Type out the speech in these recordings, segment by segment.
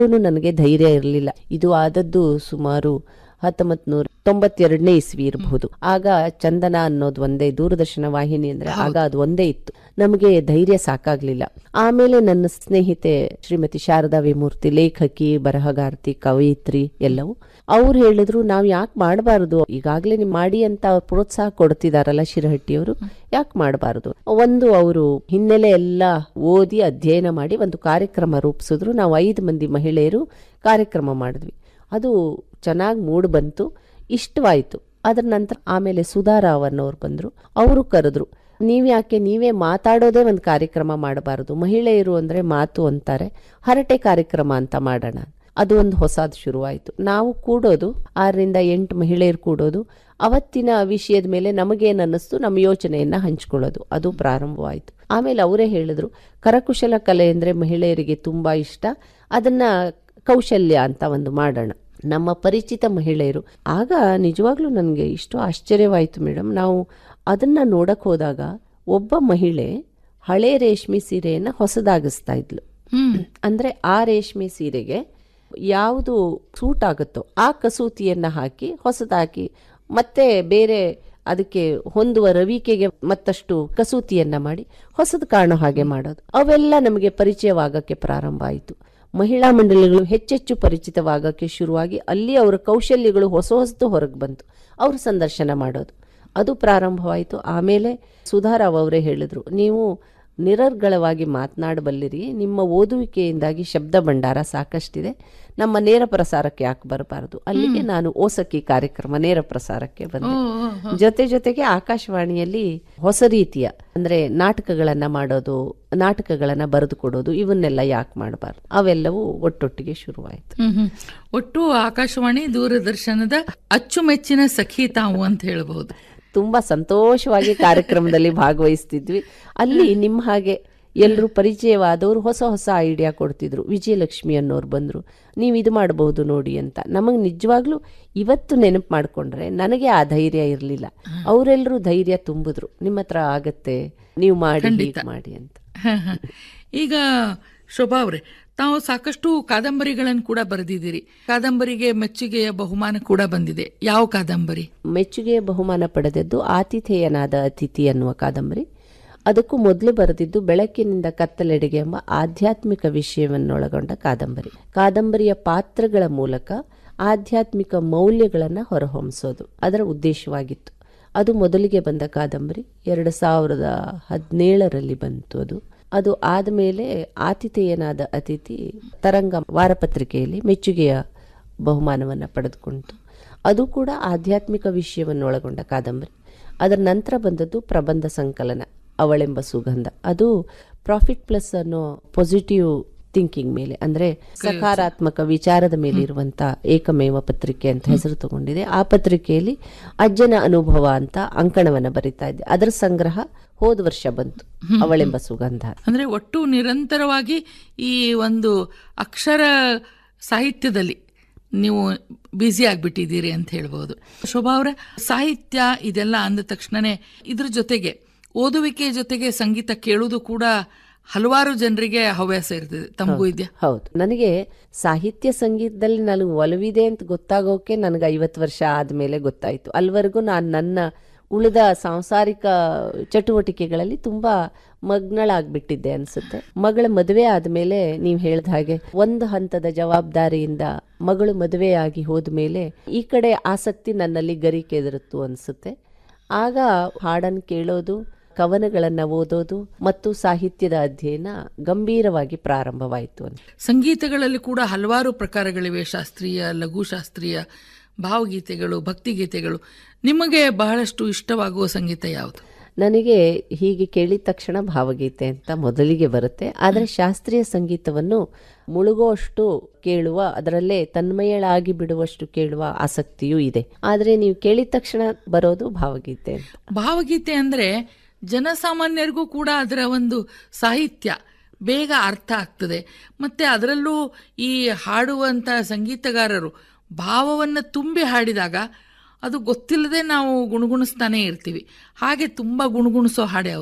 ನನಗೆ ಧೈರ್ಯ ಇರಲಿಲ್ಲ ಇದು ಆದದ್ದು ಸುಮಾರು ಹತ್ತೊಂಬತ್ ನೂರ ತೊಂಬತ್ತೆರಡನೇ ಇಸ್ವಿ ಇರಬಹುದು ಆಗ ಚಂದನ ಅನ್ನೋದು ಒಂದೇ ದೂರದರ್ಶನ ವಾಹಿನಿ ಅಂದ್ರೆ ಆಗ ಅದು ಒಂದೇ ಇತ್ತು ನಮಗೆ ಧೈರ್ಯ ಸಾಕಾಗ್ಲಿಲ್ಲ ಆಮೇಲೆ ನನ್ನ ಸ್ನೇಹಿತೆ ಶ್ರೀಮತಿ ಶಾರದಾ ವಿಮೂರ್ತಿ ಲೇಖಕಿ ಬರಹಗಾರ್ತಿ ಕವಯಿತ್ರಿ ಎಲ್ಲವೂ ಅವ್ರು ಹೇಳಿದ್ರು ನಾವ್ ಯಾಕೆ ಮಾಡಬಾರದು ಈಗಾಗ್ಲೇ ನೀವು ಮಾಡಿ ಅಂತ ಅವ್ರು ಪ್ರೋತ್ಸಾಹ ಕೊಡ್ತಿದಾರಲ್ಲ ಶಿರಹಟ್ಟಿಯವರು ಯಾಕೆ ಮಾಡಬಾರದು ಒಂದು ಅವರು ಹಿನ್ನೆಲೆ ಎಲ್ಲ ಓದಿ ಅಧ್ಯಯನ ಮಾಡಿ ಒಂದು ಕಾರ್ಯಕ್ರಮ ರೂಪಿಸಿದ್ರು ನಾವು ಐದು ಮಂದಿ ಮಹಿಳೆಯರು ಕಾರ್ಯಕ್ರಮ ಮಾಡಿದ್ವಿ ಅದು ಚೆನ್ನಾಗಿ ಮೂಡ್ ಬಂತು ಇಷ್ಟವಾಯ್ತು ಅದರ ನಂತರ ಆಮೇಲೆ ಸುಧಾರಾವ್ ಅನ್ನೋರು ಬಂದ್ರು ಅವರು ಕರೆದ್ರು ನೀವ್ ಯಾಕೆ ನೀವೇ ಮಾತಾಡೋದೇ ಒಂದು ಕಾರ್ಯಕ್ರಮ ಮಾಡಬಾರದು ಮಹಿಳೆಯರು ಅಂದ್ರೆ ಮಾತು ಅಂತಾರೆ ಹರಟೆ ಕಾರ್ಯಕ್ರಮ ಅಂತ ಮಾಡೋಣ ಅದು ಒಂದು ಹೊಸದು ಶುರುವಾಯಿತು ನಾವು ಕೂಡೋದು ಆರರಿಂದ ಎಂಟು ಮಹಿಳೆಯರು ಕೂಡೋದು ಅವತ್ತಿನ ವಿಷಯದ ಮೇಲೆ ನಮಗೇನು ಅನ್ನಿಸ್ತು ನಮ್ಮ ಯೋಚನೆಯನ್ನ ಹಂಚ್ಕೊಳ್ಳೋದು ಅದು ಪ್ರಾರಂಭವಾಯಿತು ಆಮೇಲೆ ಅವರೇ ಹೇಳಿದ್ರು ಕರಕುಶಲ ಕಲೆ ಅಂದ್ರೆ ಮಹಿಳೆಯರಿಗೆ ತುಂಬಾ ಇಷ್ಟ ಅದನ್ನ ಕೌಶಲ್ಯ ಅಂತ ಒಂದು ಮಾಡೋಣ ನಮ್ಮ ಪರಿಚಿತ ಮಹಿಳೆಯರು ಆಗ ನಿಜವಾಗ್ಲೂ ನನಗೆ ಇಷ್ಟು ಆಶ್ಚರ್ಯವಾಯಿತು ಮೇಡಮ್ ನಾವು ಅದನ್ನ ನೋಡಕ್ ಹೋದಾಗ ಒಬ್ಬ ಮಹಿಳೆ ಹಳೆ ರೇಷ್ಮೆ ಸೀರೆಯನ್ನ ಹೊಸದಾಗಿಸ್ತಾ ಇದ್ಲು ಅಂದ್ರೆ ಆ ರೇಷ್ಮೆ ಸೀರೆಗೆ ಯಾವುದು ಸೂಟ್ ಆಗುತ್ತೋ ಆ ಕಸೂತಿಯನ್ನ ಹಾಕಿ ಹೊಸದಾಗಿ ಮತ್ತೆ ಬೇರೆ ಅದಕ್ಕೆ ಹೊಂದುವ ರವಿಕೆಗೆ ಮತ್ತಷ್ಟು ಕಸೂತಿಯನ್ನ ಮಾಡಿ ಹೊಸದು ಕಾಣೋ ಹಾಗೆ ಮಾಡೋದು ಅವೆಲ್ಲ ನಮಗೆ ಪರಿಚಯವಾಗಕ್ಕೆ ಪ್ರಾರಂಭ ಆಯಿತು ಮಹಿಳಾ ಮಂಡಳಿಗಳು ಹೆಚ್ಚೆಚ್ಚು ಪರಿಚಿತವಾಗಕ್ಕೆ ಶುರುವಾಗಿ ಅಲ್ಲಿ ಅವರ ಕೌಶಲ್ಯಗಳು ಹೊಸ ಹೊಸದು ಹೊರಗೆ ಬಂತು ಅವರು ಸಂದರ್ಶನ ಮಾಡೋದು ಅದು ಪ್ರಾರಂಭವಾಯಿತು ಆಮೇಲೆ ಸುಧಾರಾವ್ ಅವರೇ ಹೇಳಿದ್ರು ನೀವು ನಿರರ್ಗಳವಾಗಿ ಮಾತನಾಡಬಲ್ಲಿರಿ ನಿಮ್ಮ ಓದುವಿಕೆಯಿಂದಾಗಿ ಶಬ್ದ ಭಂಡಾರ ಸಾಕಷ್ಟಿದೆ ನಮ್ಮ ನೇರ ಪ್ರಸಾರಕ್ಕೆ ಯಾಕೆ ಬರಬಾರದು ಅಲ್ಲಿಗೆ ನಾನು ಓಸಕಿ ಕಾರ್ಯಕ್ರಮ ನೇರ ಪ್ರಸಾರಕ್ಕೆ ಬಂದೆ ಜೊತೆ ಜೊತೆಗೆ ಆಕಾಶವಾಣಿಯಲ್ಲಿ ಹೊಸ ರೀತಿಯ ಅಂದ್ರೆ ನಾಟಕಗಳನ್ನ ಮಾಡೋದು ನಾಟಕಗಳನ್ನ ಬರೆದು ಕೊಡೋದು ಇವನ್ನೆಲ್ಲ ಯಾಕೆ ಮಾಡಬಾರ್ದು ಅವೆಲ್ಲವೂ ಒಟ್ಟೊಟ್ಟಿಗೆ ಶುರುವಾಯಿತು ಹ್ಮ್ ಹ್ಮ್. ಒಟ್ಟು ಆಕಾಶವಾಣಿ ದೂರದರ್ಶನದ ಅಚ್ಚುಮೆಚ್ಚಿನ ಸಖಿ ತಾವು ಅಂತ ಹೇಳಬಹುದು ತುಂಬಾ ಸಂತೋಷವಾಗಿ ಕಾರ್ಯಕ್ರಮದಲ್ಲಿ ಭಾಗವಹಿಸ್ತಿದ್ವಿ ಅಲ್ಲಿ ನಿಮ್ಮ ಹಾಗೆ ಎಲ್ಲರೂ ಪರಿಚಯವಾದವರು ಹೊಸ ಹೊಸ ಐಡಿಯಾ ಕೊಡ್ತಿದ್ರು ವಿಜಯಲಕ್ಷ್ಮಿ ಅನ್ನೋರು ಬಂದ್ರು ನೀವು ಇದು ಮಾಡಬಹುದು ನೋಡಿ ಅಂತ ನಮಗೆ ನಿಜವಾಗ್ಲೂ ಇವತ್ತು ನೆನಪು ಮಾಡ್ಕೊಂಡ್ರೆ ನನಗೆ ಆ ಧೈರ್ಯ ಇರಲಿಲ್ಲ ಅವರೆಲ್ಲರೂ ಧೈರ್ಯ ತುಂಬಿದ್ರು ನಿಮ್ಮ ಹತ್ರ ಆಗತ್ತೆ ನೀವು ಮಾಡಿ ಹೀಗ್ ಮಾಡಿ ಅಂತ ಹ, ಹ. ಈಗ ಶೋಭಾ ಅವರೇ ತಾವು ಸಾಕಷ್ಟು ಕಾದಂಬರಿಗಳನ್ನು ಕೂಡ ಬರೆದಿದ್ದೀರಿ ಕಾದಂಬರಿಗೆ ಮೆಚ್ಚುಗೆಯ ಬಹುಮಾನ ಕೂಡ ಬಂದಿದೆ ಯಾವ ಕಾದಂಬರಿ ಮೆಚ್ಚುಗೆಯ ಬಹುಮಾನ ಪಡೆದದ್ದು ಆತಿಥೇಯನಾದ ಅತಿಥಿ ಅನ್ನುವ ಕಾದಂಬರಿ ಅದಕ್ಕೂ ಮೊದಲು ಬರೆದಿದ್ದು ಬೆಳಕಿನಿಂದ ಕತ್ತಲೆಡೆಗೆ ಎಂಬ ಆಧ್ಯಾತ್ಮಿಕ ವಿಷಯವನ್ನೊಳಗೊಂಡ ಕಾದಂಬರಿ ಕಾದಂಬರಿಯ ಪಾತ್ರಗಳ ಮೂಲಕ ಆಧ್ಯಾತ್ಮಿಕ ಮೌಲ್ಯಗಳನ್ನು ಹೊರಹೊಮ್ಮಿಸೋದು ಅದರ ಉದ್ದೇಶವಾಗಿತ್ತು ಅದು ಮೊದಲಿಗೆ ಬಂದ ಕಾದಂಬರಿ ಎರಡು ಸಾವಿರದ ಹದಿನೇಳರಲ್ಲಿ ಬಂತು ಅದು ಅದು ಆದಮೇಲೆ ಆತಿಥೇಯನಾದ ಅತಿಥಿ ತರಂಗ ವಾರಪತ್ರಿಕೆಯಲ್ಲಿ ಮೆಚ್ಚುಗೆಯ ಬಹುಮಾನವನ್ನು ಪಡೆದುಕೊಂಡಿತು ಅದು ಕೂಡ ಆಧ್ಯಾತ್ಮಿಕ ವಿಷಯವನ್ನು ಒಳಗೊಂಡ ಕಾದಂಬರಿ ಅದರ ನಂತರ ಬಂದದ್ದು ಪ್ರಬಂಧ ಸಂಕಲನ ಅವಳೆಂಬ ಸುಗಂಧ ಅದು ಪ್ರಾಫಿಟ್ ಪ್ಲಸ್ ಅನ್ನೋ ಪಾಸಿಟಿವ್ ಥಿಂಕಿಂಗ್ ಮೇಲೆ ಅಂದ್ರೆ ಸಕಾರಾತ್ಮಕ ವಿಚಾರದ ಮೇಲೆ ಇರುವಂತ ಏಕಮೇವ ಪತ್ರಿಕೆ ಅಂತ ಹೆಸರು ತಗೊಂಡಿದೆ ಆ ಪತ್ರಿಕೆಯಲ್ಲಿ ಅಜ್ಜನ ಅನುಭವ ಅಂತ ಅಂಕಣವನ್ನ ಬರಿತಾ ಇದ್ದೆ ಅದರ ಸಂಗ್ರಹ ಹೋದ ವರ್ಷ ಬಂತು ಅವಳೆಂಬ ಸುಗಂಧ ಅಂದ್ರೆ ಒಟ್ಟು ನಿರಂತರವಾಗಿ ಈ ಒಂದು ಅಕ್ಷರ ಸಾಹಿತ್ಯದಲ್ಲಿ ನೀವು ಬ್ಯುಸಿ ಆಗಿಬಿಟ್ಟಿದ್ದೀರಿ ಅಂತ ಹೇಳ್ಬೋದು ಶೋಭಾ ಅವರ ಸಾಹಿತ್ಯ ಇದೆಲ್ಲ ಅಂದ ತಕ್ಷಣನೇ ಇದ್ರ ಜೊತೆಗೆ ಓದುವಿಕೆ ಜೊತೆಗೆ ಸಂಗೀತ ಕೇಳುವುದು ಕೂಡ ಹಲವಾರು ಜನರಿಗೆ ಹವ್ಯಾಸ ಇರ್ತದೆ ತಮಗೂ ಇದೆಯಾ ಹೌದು ನನಗೆ ಸಾಹಿತ್ಯ ಸಂಗೀತದಲ್ಲಿ ನನಗೆ ಒಲವಿದೆ ಅಂತ ಗೊತ್ತಾಗೋಕೆ ನನಗೆ ಐವತ್ತು ವರ್ಷ ಆದಮೇಲೆ ಗೊತ್ತಾಯಿತು ಅಲ್ಲಿವರೆಗೂ ನಾನು ನನ್ನ ಉಳಿದ ಸಾಂಸಾರಿಕ ಚಟುವಟಿಕೆಗಳಲ್ಲಿ ತುಂಬಾ ಮಗ್ನಳಾಗ್ಬಿಟ್ಟಿದ್ದೆ ಅನ್ಸುತ್ತೆ ಮಗಳ ಮದುವೆ ಆದ್ಮೇಲೆ ನೀವು ಹೇಳ್ದ ಹಾಗೆ ಒಂದು ಹಂತದ ಜವಾಬ್ದಾರಿಯಿಂದ ಮಗಳು ಮದುವೆಯಾಗಿ ಹೋದ್ಮೇಲೆ ಈ ಕಡೆ ಆಸಕ್ತಿ ನನ್ನಲ್ಲಿ ಗರಿ ಕೆದರುತ್ತು ಅನ್ಸುತ್ತೆ ಆಗ ಹಾಡನ್ನು ಕೇಳೋದು ಕವನಗಳನ್ನು ಓದೋದು ಮತ್ತು ಸಾಹಿತ್ಯದ ಅಧ್ಯಯನ ಗಂಭೀರವಾಗಿ ಪ್ರಾರಂಭವಾಯಿತು ಅಂತ ಸಂಗೀತಗಳಲ್ಲಿ ಕೂಡ ಹಲವಾರು ಪ್ರಕಾರಗಳಿವೆ ಶಾಸ್ತ್ರೀಯ ಲಘು ಶಾಸ್ತ್ರೀಯ ಭಾವಗೀತೆಗಳು ಭಕ್ತಿಗೀತೆಗಳು ನಿಮಗೆ ಬಹಳಷ್ಟು ಇಷ್ಟವಾಗುವ ಸಂಗೀತ ಯಾವುದು ನನಗೆ ಹೀಗೆ ಕೇಳಿದ ತಕ್ಷಣ ಭಾವಗೀತೆ ಅಂತ ಮೊದಲಿಗೆ ಬರುತ್ತೆ ಆದರೆ ಶಾಸ್ತ್ರೀಯ ಸಂಗೀತವನ್ನು ಮುಳುಗುವಷ್ಟು ಕೇಳುವ ಅದರಲ್ಲೇ ತನ್ಮಯಳಾಗಿ ಬಿಡುವಷ್ಟು ಕೇಳುವ ಆಸಕ್ತಿಯೂ ಇದೆ ಆದರೆ ನೀವು ಕೇಳಿದ ತಕ್ಷಣ ಬರೋದು ಭಾವಗೀತೆ ಅಂತ ಭಾವಗೀತೆ ಅಂದ್ರೆ ಜನಸಾಮಾನ್ಯರಿಗೂ ಕೂಡ ಅದರ ಒಂದು ಸಾಹಿತ್ಯ ಬೇಗ ಅರ್ಥ ಆಗ್ತದೆ ಮತ್ತೆ ಅದರಲ್ಲೂ ಈ ಹಾಡುವಂತ ಸಂಗೀತಗಾರರು ಭಾವವನ್ನು ತುಂಬಿ ಹಾಡಿದಾಗ ಅದು ಗೊತ್ತಿಲ್ಲದೆ ನಾವು ಗುಣಗುಣಿಸ್ತಾನೆ ಇರ್ತೀವಿ ಹಾಗೆ ತುಂಬಾ ಗುಣಗುಣಿಸೋ ಹಾಡು ಯಾವುದು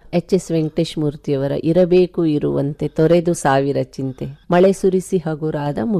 ಎಚ್ ಎಸ್ ವೆಂಕಟೇಶ್ ಮೂರ್ತಿಯವರ ಇರಬೇಕು ಇರುವಂತೆ ತೊರೆದು ಸಾವಿರ ಚಿಂತೆ ಮಳೆ ಸುರಿಸಿ ಹಗುರಾದ